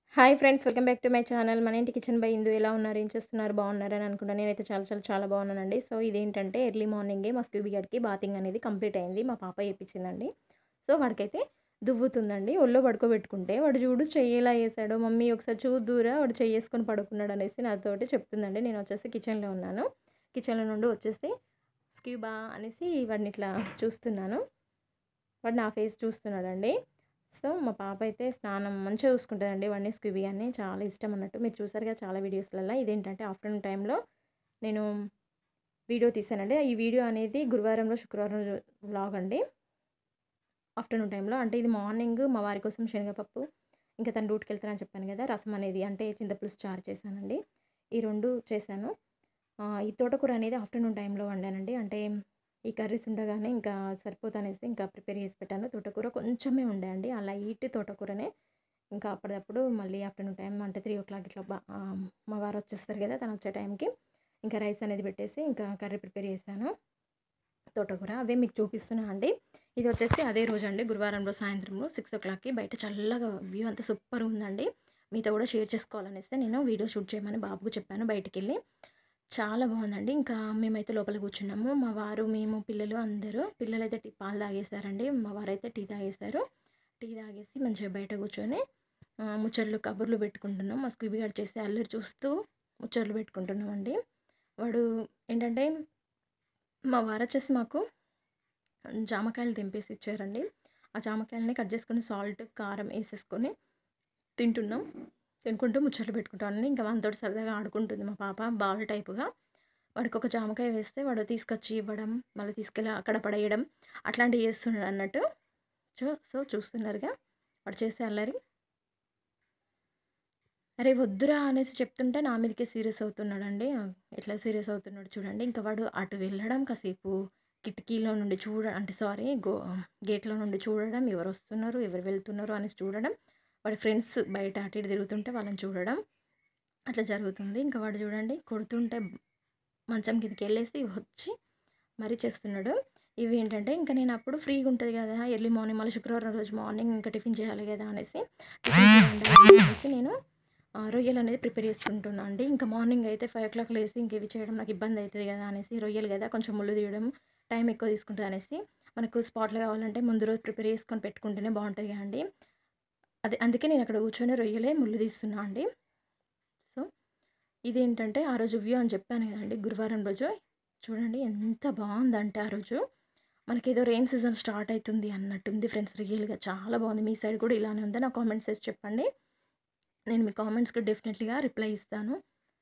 hi friends welcome back to my channel మన ఇంటి kitchen by ఇందు ఎలా ఉన్నారు ఏం చేస్తున్నారు బాగున్నారు అని అనుకుంటా నేనైతే చాలా చాలా చాలా బాగున్నానండి సో ఇదేంటంటే ఎర్లీ మార్నింగే మా స్క్యూబీ గడికి బాతింగ్ అనేది కంప్లీట్ అయింది మా పాప చేయించిందండి సో వాడికైతే దువ్వుతుందండి ఒళ్ళో పడుకోబెట్టుకుంటే వాడు చూడు చెయ్యి ఎలా వేసాడు మమ్మీ ఒకసారి చూద్దురా వాడు చెయ్యి వేసుకొని పడుకున్నాడు అనేసి నాతోటి చెప్తుందండి నేను వచ్చేసి కిచెన్లో ఉన్నాను కిచెన్లో నుండి వచ్చేసి స్క్యూబా అనేసి వాడిని ఇట్లా చూస్తున్నాను వాడు నా ఫేస్ చూస్తున్నాడండి సో మా పాప అయితే స్నానం మంచిగా చూసుకుంటుందండి వాడిని స్క్విబీ అని చాలా ఇష్టం అన్నట్టు మీరు చూసారు కదా చాలా వీడియోస్లలో ఇదేంటంటే ఆఫ్టర్నూన్ టైంలో నేను వీడియో తీసానండి ఈ వీడియో అనేది గురువారంలో శుక్రవారం వ్లాగ్ అండి ఆఫ్టర్నూన్ టైంలో అంటే ఇది మార్నింగ్ మా వారి కోసం శనగపప్పు ఇంకా తను డ్యూటీకి వెళ్తానని చెప్పాను కదా రసం అనేది అంటే చింతపులుసు చారు చేశానండి ఈ రెండు చేశాను ఈ తోటకూర అనేది ఆఫ్టర్నూన్ టైంలో వండానండి అంటే ఈ కర్రీస్ ఉండగానే ఇంకా సరిపోతనేసి ఇంకా ప్రిపేర్ చేసి పెట్టాను తోటకూర కొంచెమే ఉండే అండి ఆ లైట్ తోటకూరనే ఇంకా అప్పటిదప్పుడు మళ్ళీ ఆఫ్టర్నూన్ టైం అంటే త్రీ ఓ క్లాక్ ఇట్లా మా వారు వచ్చేస్తారు కదా తను వచ్చే టైంకి ఇంకా రైస్ అనేది పెట్టేసి ఇంకా కర్రీ ప్రిపేర్ చేశాను తోటకూర అవే మీకు చూపిస్తున్నా అండి ఇది వచ్చేసి అదే రోజు అండి గురువారం రోజు సాయంత్రంలో సిక్స్ ఓ క్లాక్కి బయట చల్లగా వ్యూ అంతా సూపర్ ఉందండి మీతో కూడా షేర్ చేసుకోవాలనేసి నేను వీడియో షూట్ చేయమని బాబుకు చెప్పాను బయటికి వెళ్ళి చాలా బాగుందండి ఇంకా మేమైతే లోపల కూర్చున్నాము మా వారు మేము పిల్లలు అందరూ పిల్లలు అయితే టీ పాలు తాగేశారండి మా వారు అయితే టీ తాగేశారు టీ తాగేసి మంచిగా బయట కూర్చొని ముచ్చట్లు కబుర్లు పెట్టుకుంటున్నాం మా స్క్విబీ గారు చేసి అల్లరి చూస్తూ ముచ్చట్లు పెట్టుకుంటున్నాం అండి వాడు ఏంటంటే మా వారు వచ్చేసి మాకు జామకాయలు తెంపేసి ఇచ్చారండి ఆ జామకాయలని కట్ చేసుకొని సాల్ట్ కారం వేసేసుకొని తింటున్నాం తినుకుంటూ ముచ్చట్లు పెట్టుకుంటాను ఇంకా వానితోటి సరదాగా ఆడుకుంటుంది మా పాప బాల్ టైపుగా వాడికి ఒక జామకాయ వేస్తే వాడు తీసుకొచ్చి ఇవ్వడం మళ్ళీ తీసుకెళ్ళి అక్కడ పడేయడం అట్లాంటివి చేస్తున్నాడు అన్నట్టు సో సో చూస్తున్నారుగా వాడు చేసే అల్లరి అరే వద్దురా అనేసి చెప్తుంటే నా మీదకే సీరియస్ అవుతున్నాడండి ఎట్లా సీరియస్ అవుతున్నాడు చూడండి ఇంకా వాడు అటు వెళ్ళడం కాసేపు కిటికీలో నుండి చూడ అంటే సారీ గో గేట్లో నుండి చూడడం ఎవరు వస్తున్నారు ఎవరు వెళ్తున్నారు అనేసి చూడడం వాడి ఫ్రెండ్స్ బయట అటు ఇటు తిరుగుతుంటే వాళ్ళని చూడడం అట్లా జరుగుతుంది ఇంకా వాడు చూడండి కొడుతుంటే మంచం కిందకి వెళ్ళేసి వచ్చి మరీ చేస్తున్నాడు ఇవి ఏంటంటే ఇంకా నేను అప్పుడు ఫ్రీగా ఉంటుంది కదా ఎర్లీ మార్నింగ్ మళ్ళీ శుక్రవారం రోజు మార్నింగ్ ఇంకా టిఫిన్ చేయాలి కదా అనేసి అనేసి నేను రొయ్యలు అనేది ప్రిపేర్ చేసుకుంటున్నాను అండి ఇంకా మార్నింగ్ అయితే ఫైవ్ ఓ క్లాక్ లేసి ఇంక ఇవి చేయడం నాకు ఇబ్బంది అవుతుంది కదా అనేసి రొయ్యలు కదా కొంచెం ముళ్ళు తీయడం టైం ఎక్కువ తీసుకుంటుంది అనేసి మనకు స్పాట్లో కావాలంటే ముందు రోజు ప్రిపేర్ చేసుకొని పెట్టుకుంటేనే బాగుంటుంది కదండి అదే అందుకే నేను అక్కడ కూర్చొని రొయ్యలే ముళ్ళు తీస్తున్నా అండి సో ఇదేంటంటే ఆ రోజు వ్యూ అని చెప్పాను కదండి గురువారం రోజు చూడండి ఎంత బాగుందంటే ఆ రోజు మనకి ఏదో రెయిన్ సీజన్ స్టార్ట్ అవుతుంది అన్నట్టుంది ఫ్రెండ్స్ రియల్గా చాలా బాగుంది మీ సైడ్ కూడా ఇలానే ఉందా నా కామెంట్స్ వేసి చెప్పండి నేను మీ కామెంట్స్కి డెఫినెట్లీగా రిప్లై ఇస్తాను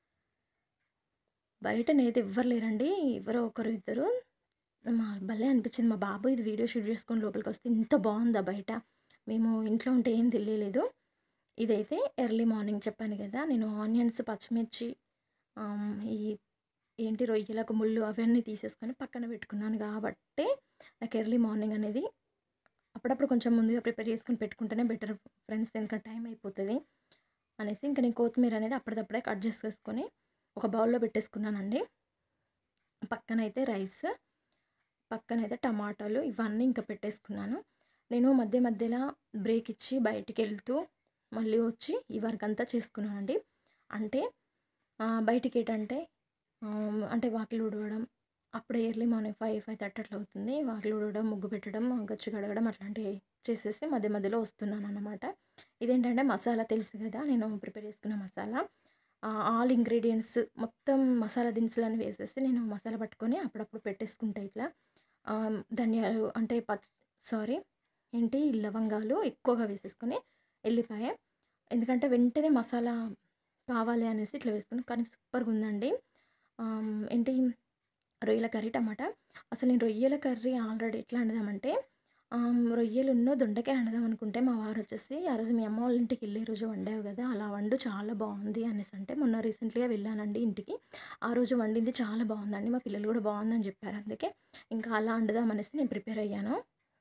బయటనైతే ఎవ్వరు లేరండి ఎవరో ఒకరు ఇద్దరు మా భలే అనిపించింది మా బాబు ఇది వీడియో షూట్ చేసుకొని లోపలికి వస్తే ఇంత బాగుందా బయట మేము ఇంట్లో ఉంటే ఏం తెలియలేదు ఇదైతే ఎర్లీ మార్నింగ్ చెప్పాను కదా నేను ఆనియన్స్ పచ్చిమిర్చి ఈ ఏంటి రొయ్యలకు ముళ్ళు అవన్నీ తీసేసుకొని పక్కన పెట్టుకున్నాను కాబట్టి నాకు ఎర్లీ మార్నింగ్ అనేది అప్పుడప్పుడు కొంచెం ముందుగా ప్రిపేర్ చేసుకొని పెట్టుకుంటేనే బెటర్ ఫ్రెండ్స్ ఎందుకంటే టైం అయిపోతుంది అనేసి ఇంకా నేను కొత్తిమీర అనేది అప్పటిదప్పుడే కట్ చేసేసుకొని ఒక బౌల్లో పెట్టేసుకున్నానండి పక్కనైతే రైస్ పక్కనైతే టమాటాలు ఇవన్నీ ఇంకా పెట్టేసుకున్నాను నేను మధ్య మధ్యలో బ్రేక్ ఇచ్చి బయటికి వెళ్తూ మళ్ళీ వచ్చి ఈ వర్క్ అంతా చేసుకున్నానండి అంటే బయటికి ఏంటంటే అంటే వాకిలు ఉడవడం అప్పుడే early morning five five thirty అట్లా అవుతుంది వాకిలు ఉడవడం ముగ్గు పెట్టడం గచ్చు కడగడం అట్లాంటివి చేసేసి మధ్య మధ్యలో వస్తున్నాను అనమాట ఇదేంటంటే మసాలా తెలుసు కదా నేను ప్రిపేర్ చేసుకున్న మసాలా ఆల్ ఇంగ్రీడియంట్స్ మొత్తం మసాలా దినుసులను వేసేసి నేను మసాలా పట్టుకొని అప్పుడప్పుడు పెట్టేసుకుంటా ఇట్లా ధనియాలు అంటే పచ్ సారీ ఏంటి లవంగాలు ఎక్కువగా వేసేసుకొని వెళ్ళిపాయ ఎందుకంటే వెంటనే మసాలా కావాలి అనేసి ఇట్లా వేసుకుని కానీ సూపర్గా ఉందండి ఏంటి రొయ్యల కర్రీ టమాటా అసలు నేను రొయ్యల కర్రీ ఆల్రెడీ ఎట్లా వండుదామంటే రొయ్యలు ఉన్నో దొండకాయ వండుదాం అనుకుంటే మా వారు వచ్చేసి ఆ రోజు మీ అమ్మ వాళ్ళ ఇంటికి వెళ్ళే రోజు వండావు కదా అలా వండు చాలా బాగుంది అనేసి అంటే మొన్న రీసెంట్గా వెళ్ళానండి ఇంటికి ఆ రోజు వండింది చాలా బాగుందండి మా పిల్లలు కూడా బాగుందని చెప్పారు అందుకే ఇంకా అలా వండుదాం అనేసి నేను ప్రిపేర్ అయ్యాను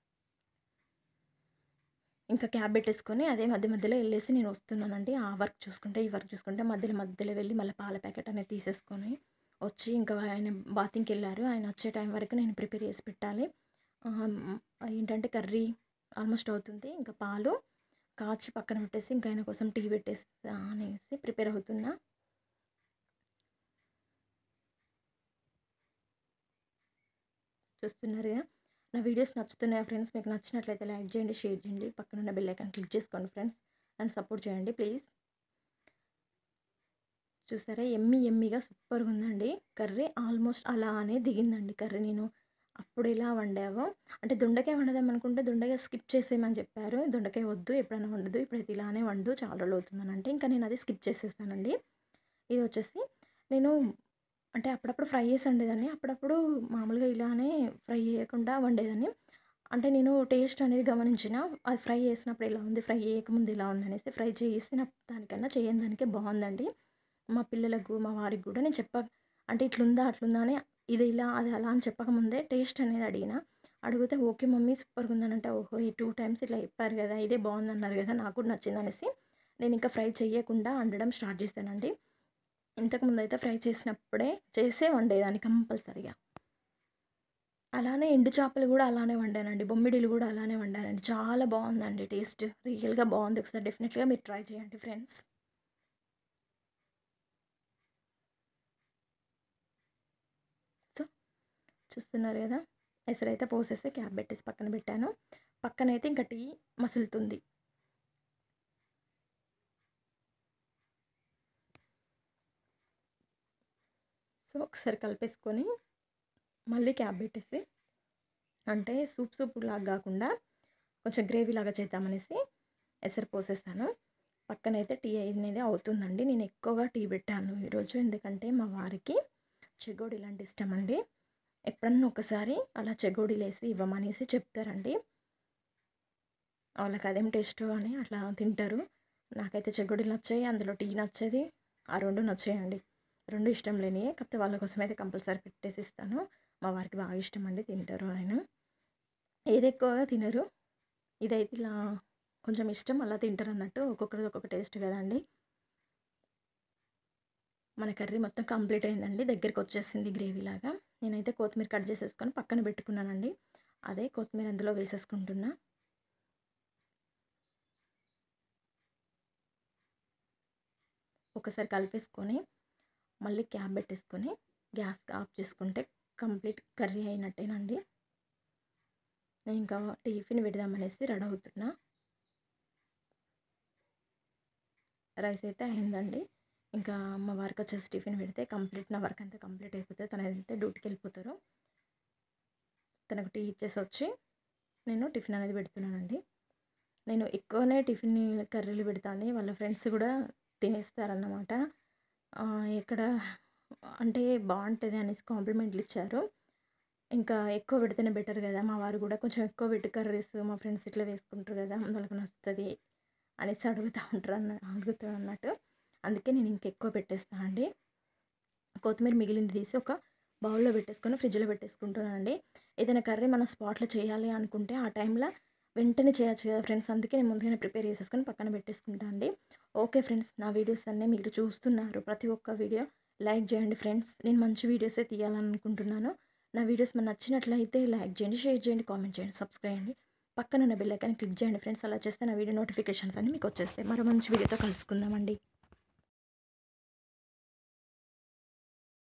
ఇంకా క్యాబ్ పెట్టేసుకొని అదే మధ్య మధ్యలో వెళ్ళేసి నేను వస్తున్నానండి ఆ వర్క్ చూసుకుంటే ఈ వర్క్ చూసుకుంటే మధ్యలో మధ్యలో వెళ్ళి మళ్ళీ పాల ప్యాకెట్ అనేది తీసేసుకొని వచ్చి ఇంకా ఆయన బాతింగ్కి వెళ్ళారు ఆయన వచ్చే టైం వరకు నేను ప్రిపేర్ చేసి పెట్టాలి ఏంటంటే కర్రీ ఆల్మోస్ట్ అవుతుంది ఇంకా పాలు కాచి పక్కన పెట్టేసి ఇంకా ఆయన కోసం టీ పెట్టేస్తా అనేసి ప్రిపేర్ అవుతున్నా చూస్తున్నారుగా నా వీడియోస్ నచ్చుతున్నాయా ఫ్రెండ్స్ మీకు నచ్చినట్లయితే లైక్ చేయండి షేర్ చేయండి పక్కన ఉన్న బెల్ ఐకాన్ క్లిక్ చేసుకోండి ఫ్రెండ్స్ నన్ను సపోర్ట్ చేయండి ప్లీజ్ చూసారా ఎమ్మి ఎమ్మిగా సూపర్గా ఉందండి కర్రీ ఆల్మోస్ట్ అలానే దిగిందండి కర్రీ నేను అప్పుడు ఎలా వండావో అంటే దొండకాయ వండదాం అనుకుంటే దొండకాయ స్కిప్ చేసేయమని చెప్పారు దొండకాయ వద్దు ఎప్పుడైనా వండదు ఇప్పుడైతే ఇలానే వండు చాలా రోజులు అవుతుందని అంటే ఇంకా నేను అది స్కిప్ చేసేసానండి ఇది వచ్చేసి నేను అంటే అప్పుడప్పుడు ఫ్రై చేసి వండేదాన్ని అప్పుడప్పుడు మామూలుగా ఇలానే ఫ్రై చేయకుండా వండేదాన్ని అంటే నేను టేస్ట్ అనేది గమనించిన అది ఫ్రై చేసినప్పుడు ఎలా ఉంది ఫ్రై చేయకముందు ఎలా ఉంది అనేసి ఫ్రై చేసిన దానికన్నా చేయని దానికే బాగుందండి మా పిల్లలకు మా వారికి కూడా నేను చెప్ప అంటే ఇట్లుందా అట్లుందా అని ఇది ఇలా అది అలా అని చెప్పకముందే టేస్ట్ అనేది అడిగిన అడిగితే ఓకే మమ్మీ సూపర్గా ఉందని అంటే ఓహో ఈ టూ టైమ్స్ ఇట్లా చెప్పారు కదా ఇదే బాగుంది అన్నారు కదా నాకు కూడా నచ్చింది అనేసి నేను ఇంకా ఫ్రై చేయకుండా వండడం స్టార్ట్ చేశానండి ఇంతకుముందు అయితే ఫ్రై చేసినప్పుడే చేసే వండేదాన్ని కంపల్సరిగా అలానే ఎండు చేపలు కూడా అలానే వండానండి బొమ్మిడిలు కూడా అలానే వండానండి చాలా బాగుందండి టేస్ట్ రియల్గా బాగుంది ఒకసారి డెఫినెట్గా మీరు ట్రై చేయండి ఫ్రెండ్స్ సో చూస్తున్నారు కదా ఎసరైతే పోసేసి క్యాప్ పెట్టేసి పక్కన పెట్టాను పక్కనైతే ఇంకా టీ మసులుతుంది సో ఒకసారి కలిపేసుకొని మళ్ళీ క్యాప్ పెట్టేసి అంటే సూప్ సూప్ లాగా కాకుండా కొంచెం గ్రేవీ లాగా చేద్దామనేసి ఎసరు పోసేసాను పక్కనైతే టీ అనేది అవుతుందండి నేను ఎక్కువగా టీ పెట్టాను ఈరోజు ఎందుకంటే మా వారికి చెగోడి ఇలాంటి ఇష్టం అండి ఎప్పుడన్నా ఒకసారి అలా చెగోడీలు వేసి ఇవ్వమనేసి చెప్తారండి వాళ్ళకి అదేం టేస్ట్ అని అట్లా తింటారు నాకైతే చెగోడీలు నచ్చాయి అందులో టీ నచ్చేది ఆ రెండు నచ్చాయండి రెండు ఇష్టం లేని కాకపోతే వాళ్ళ కోసం అయితే కంపల్సరీ పెట్టేసి ఇస్తాను మా వారికి బాగా ఇష్టం అండి తింటారు ఆయన ఏది ఎక్కువగా తినరు ఇదైతే ఇలా కొంచెం ఇష్టం అలా తింటారు అన్నట్టు ఒక్కొక్కరిది ఒక్కొక్క టేస్ట్ కదండి మన కర్రీ మొత్తం కంప్లీట్ అయిందండి దగ్గరికి వచ్చేసింది గ్రేవీ లాగా నేనైతే కొత్తిమీర కట్ చేసేసుకొని పక్కన పెట్టుకున్నానండి అదే కొత్తిమీర అందులో వేసేసుకుంటున్నా ఒకసారి కలిపేసుకొని మళ్ళీ క్యాప్ పెట్టేసుకొని గ్యాస్ ఆఫ్ చేసుకుంటే కంప్లీట్ కర్రీ అయినట్టేనండి నేను ఇంకా టిఫిన్ పెడదామనేసి రెడీ అవుతున్నా రైస్ అయితే అయిందండి ఇంకా మా వారికి వచ్చేసి టిఫిన్ పెడితే కంప్లీట్ నా వర్క్ అంతా కంప్లీట్ అయిపోతుంది తన అయితే డ్యూటీకి వెళ్ళిపోతారు తనకు టీ ఇచ్చేసి వచ్చి నేను టిఫిన్ అనేది పెడుతున్నానండి నేను ఎక్కువనే టిఫిన్ కర్రీలు పెడతాను వాళ్ళ ఫ్రెండ్స్ కూడా తినేస్తారన్నమాట ఇక్కడ అంటే బాగుంటుంది అనేసి కాంప్లిమెంట్లు ఇచ్చారు ఇంకా ఎక్కువ పెడితేనే బెటర్ కదా మా వారు కూడా కొంచెం ఎక్కువ పెట్టి కర్రీస్ మా ఫ్రెండ్స్ ఇట్లా వేసుకుంటారు కదా వాళ్ళకి నచ్చుతుంది అనేసి అడుగుతూ ఉంటారు అన్న అడుగుతారు అన్నట్టు అందుకే నేను ఇంకెక్కువ పెట్టేస్తాను అండి కొత్తిమీర మిగిలింది తీసి ఒక బౌల్లో పెట్టేసుకొని ఫ్రిడ్జ్లో పెట్టేసుకుంటున్నానండి ఏదైనా కర్రీ మన స్పాట్లో చేయాలి అనుకుంటే ఆ టైంలో వెంటనే చేయొచ్చు కదా ఫ్రెండ్స్ అందుకే నేను ముందుగానే ప్రిపేర్ చేసేసుకొని పక్కన పెట్టేసుకుంటాను అండి ఓకే ఫ్రెండ్స్ నా వీడియోస్ అన్నీ మీరు చూస్తున్నారు ప్రతి ఒక్క వీడియో లైక్ చేయండి ఫ్రెండ్స్ నేను మంచి వీడియోసే తీయాలనుకుంటున్నాను నా వీడియోస్ మనకు నచ్చినట్లయితే లైక్ చేయండి షేర్ చేయండి కామెంట్ చేయండి సబ్స్క్రైబ్ చేయండి పక్కన ఉన్న బెల్ ఐకాన్ క్లిక్ చేయండి ఫ్రెండ్స్ అలా చేస్తే నా వీడియో నోటిఫికేషన్స్ అన్ని మీకు వచ్చేస్తాయి మరో మంచి వీడియోతో కలుసుకుందామండి